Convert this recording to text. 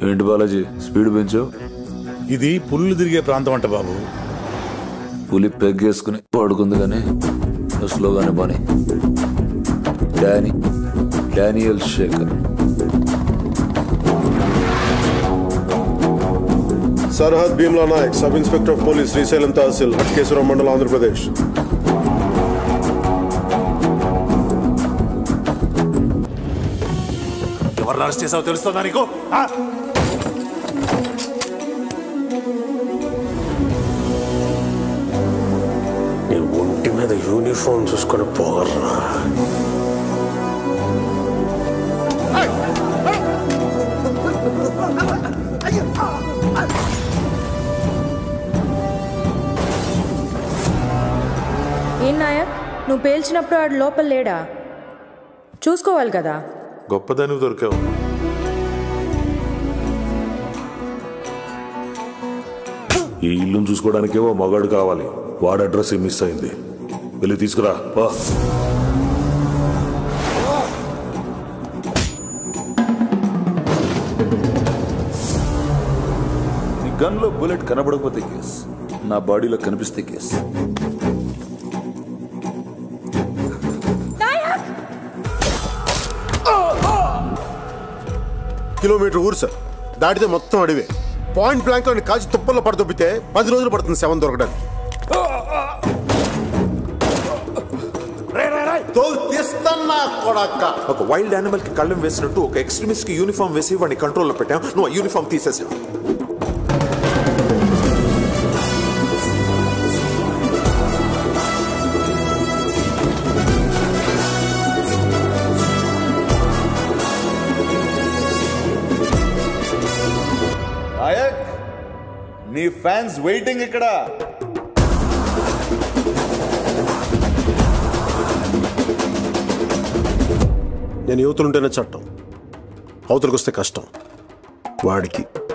ఏంటి బాలాజీ స్పీడ్ పెంచు ఇది పుల్లు తిరిగే ప్రాంతం అంట బాబు పులి పెగ్గేసుకుని పడుకుంది కానీ నువ్వు స్లోగానే పని Danny Daniel Shekhar Sarhad Bheemla Nayak sub inspector of police Srisailam తహసీల్ హట్కేశ్వరం మండలం ఆంధ్రప్రదేశ్ ఎవరిని అరెస్ట్ చేసావో తెలుస్తుందా నీకు ఆ? నీ ఒంటి మీద యూనిఫామ్ చూసుకొని పోగర్రా ఏం నాయక్ నువ్వు పేల్చినప్పుడు ఆడు లోపల లేడా చూసుకోవాలి కదా గొప్పదానివి దొరికావు ఈ ఇల్లును చూసుకోవడానికేవో మగాడు కావాలి వాడి అడ్రస్ మిస్ అయింది వెళ్ళి తీసుకురా వా నీ గన్లో బుల్లెట్ కనబడకపోతే కేస్ నా బాడీలో కనిపిస్తే కేస్ కిలోమీటర్ ఊరు సార్ దాటితే మొత్తం అడివే పాయింట్ బ్లాంక్ లో కాల్చి తుప్పల్లో పడదొబ్బితే పది రోజులు పడుతుంది శవం దొరకడానికి తోలు తీస్తన్నా కొడక్క ఒక వైల్డ్ యానిమల్ కి కళ్ళం వేసినట్టు ఒక ఎక్స్ట్రీమిస్ట్ కి యూనిఫామ్ వేసి వాడిని కంట్రోల్లో పెట్టాం నువ్వు ఆ యూనిఫామ్ తీసేసావు నాయక్ నీ ఫ్యాన్స్ వెయిటింగ్ ఇక్కడ నేను యువతులుంటేనే చట్టం అవతలకు వస్తే కష్టం వాడికి